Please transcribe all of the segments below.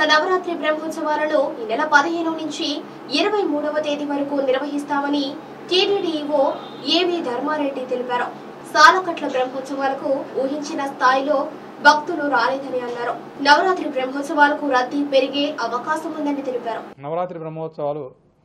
జరుగుతున్న నవరాత్రి బ్రహ్మోత్సవాలను ఈ నెల పదిహేను నుంచి ఇరవై మూడవ తేదీ వరకు నిర్వహిస్తామని టీటీడీఓ ఏవి ధర్మారెడ్డి తెలిపారు సాలకట్ల బ్రహ్మోత్సవాలకు ఊహించిన స్థాయిలో భక్తులు రాలేదని అన్నారు నవరాత్రి బ్రహ్మోత్సవాలకు రద్దీ పెరిగే అవకాశం ఉందని తెలిపారు నవరాత్రి బ్రహ్మోత్సవాలు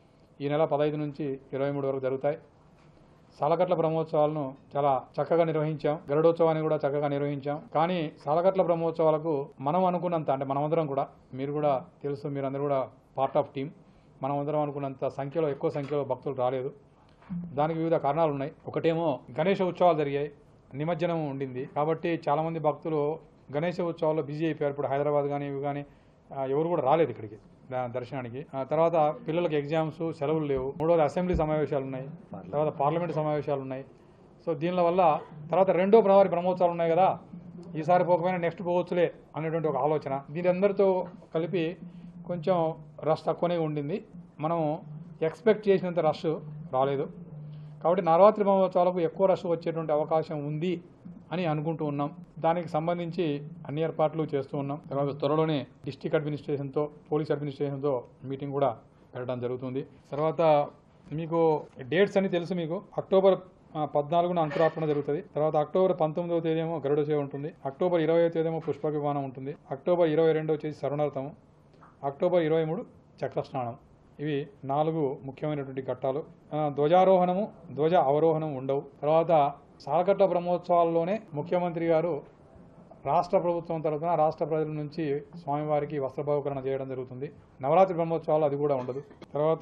ఈ నెల పదహైదు నుంచి ఇరవై మూడు వరకు జరుగుతాయి సాలకట్ల బ్రహ్మోత్సవాలను చాలా చక్కగా నిర్వహించాం గరుడోత్సవాన్ని కూడా చక్కగా నిర్వహించాం కానీ సాలకట్ల బ్రహ్మోత్సవాలకు మనం అనుకున్నంత అంటే మనమందరం కూడా మీరు కూడా తెలుసు మీరందరూ కూడా పార్ట్ ఆఫ్ టీం మనమందరం అనుకున్నంత సంఖ్యలో ఎక్కువ సంఖ్యలో భక్తులు రాలేదు దానికి వివిధ కారణాలు ఉన్నాయి ఒకటేమో గణేష ఉత్సవాలు జరిగాయి నిమజ్జనం ఉండింది కాబట్టి చాలామంది భక్తులు గణేష ఉత్సవాల్లో బిజీ అయిపోయారు ఇప్పుడు హైదరాబాద్ కానీ ఇవి కానీ ఆ, ఎవరు కూడా రాలేదు ఇక్కడికి దా- దర్శనానికి ఆ తర్వాత పిల్లలకి ఎగ్జామ్స్ సెలవులు లేవు మూడోది అసెంబ్లీ సమావేశాలు ఉన్నాయి తర్వాత పార్లమెంట్ సమావేశాలు ఉన్నాయి సో దీనిల వల్ల తర్వాత రెండో ప్రవారి బ్రహ్మోత్సవాలు ఉన్నాయి కదా ఈసారి పోకపోయినా నెక్స్ట్ పోవచ్చులే అనేటువంటి ఒక ఆలోచన దీని అందరితో కలిపి కొంచెం రష్ తక్కువనే ఉండింది మనం ఎక్స్పెక్ట్ చేసినంత రష్ రాలేదు కాబట్టి నవరాత్రి మహోత్సవాలకు ఎక్కువ రష్ వచ్చేటువంటి అవకాశం ఉంది అని అనుకుంటూ ఉన్నాం దానికి సంబంధించి అన్ని ఏర్పాట్లు చేస్తూ ఉన్నాం తర్వాత త్వరలోనే డిస్టిక్ అడ్మినిస్ట్రేషన్తో పోలీస్ అడ్మినిస్ట్రేషన్తో మీటింగ్ కూడా పెట్టడం జరుగుతుంది తర్వాత మీకు డేట్స్ అన్ని తెలుసు మీకు అక్టోబర్ ఆ, పద్నాలుగున అంకురార్పణ జరుగుతుంది తర్వాత అక్టోబర్ పంతొమ్మిదవ తేదీ ఏమో గరుడ సేవ ఉంటుంది అక్టోబర్ ఇరవై తేదీ ఏమో పుష్ప విమానం ఉంటుంది అక్టోబర్ ఇరవై రెండు వచ్చేసి సర్వనర్థం అక్టోబర్ ఇరవై మూడు చక్రస్నానం ఇవి నాలుగు ముఖ్యమైనటువంటి ఘట్టాలు ఆ, ధ్వజారోహణము ధ్వజ అవరోహణం ఉండవు తర్వాత సాలకట్ల బ్రహ్మోత్సవాల్లోనే ముఖ్యమంత్రి గారు రాష్ట్ర ప్రభుత్వం తరఫున రాష్ట్ర ప్రజల నుంచి స్వామివారికి వస్త్రభావకరణ చేయడం జరుగుతుంది నవరాత్రి బ్రహ్మోత్సవాలు అది కూడా ఉండదు తర్వాత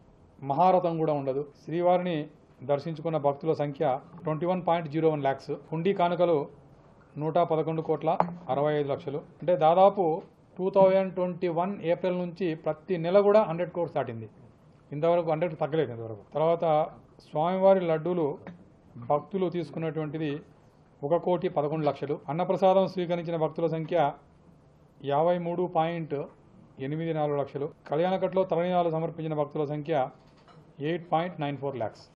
మహారథం కూడా ఉండదు శ్రీవారిని దర్శించుకున్న భక్తుల సంఖ్య twenty one point zero one lakhs హుండీ కానుకలు నూట పదకొండు కోట్ల అరవై ఐదు లక్షలు అంటే దాదాపు two thousand twenty one April నుంచి ప్రతి నెల కూడా హండ్రెడ్ కోర్స్ దాటింది ఇంతవరకు హండ్రెడ్ తగ్గలేదు ఇంతవరకు తర్వాత స్వామివారి లడ్డూలు భక్తులు తీసుకున్నటువంటిది ఒక కోటి పదకొండు లక్షలు అన్నప్రసాదం స్వీకరించిన భక్తుల సంఖ్య యాభై మూడు పాయింట్ ఎనిమిది నాలుగు లక్షలు కళ్యాణకట్లో తలనీలాలు సమర్పించిన భక్తుల సంఖ్య eight point nine four lakhs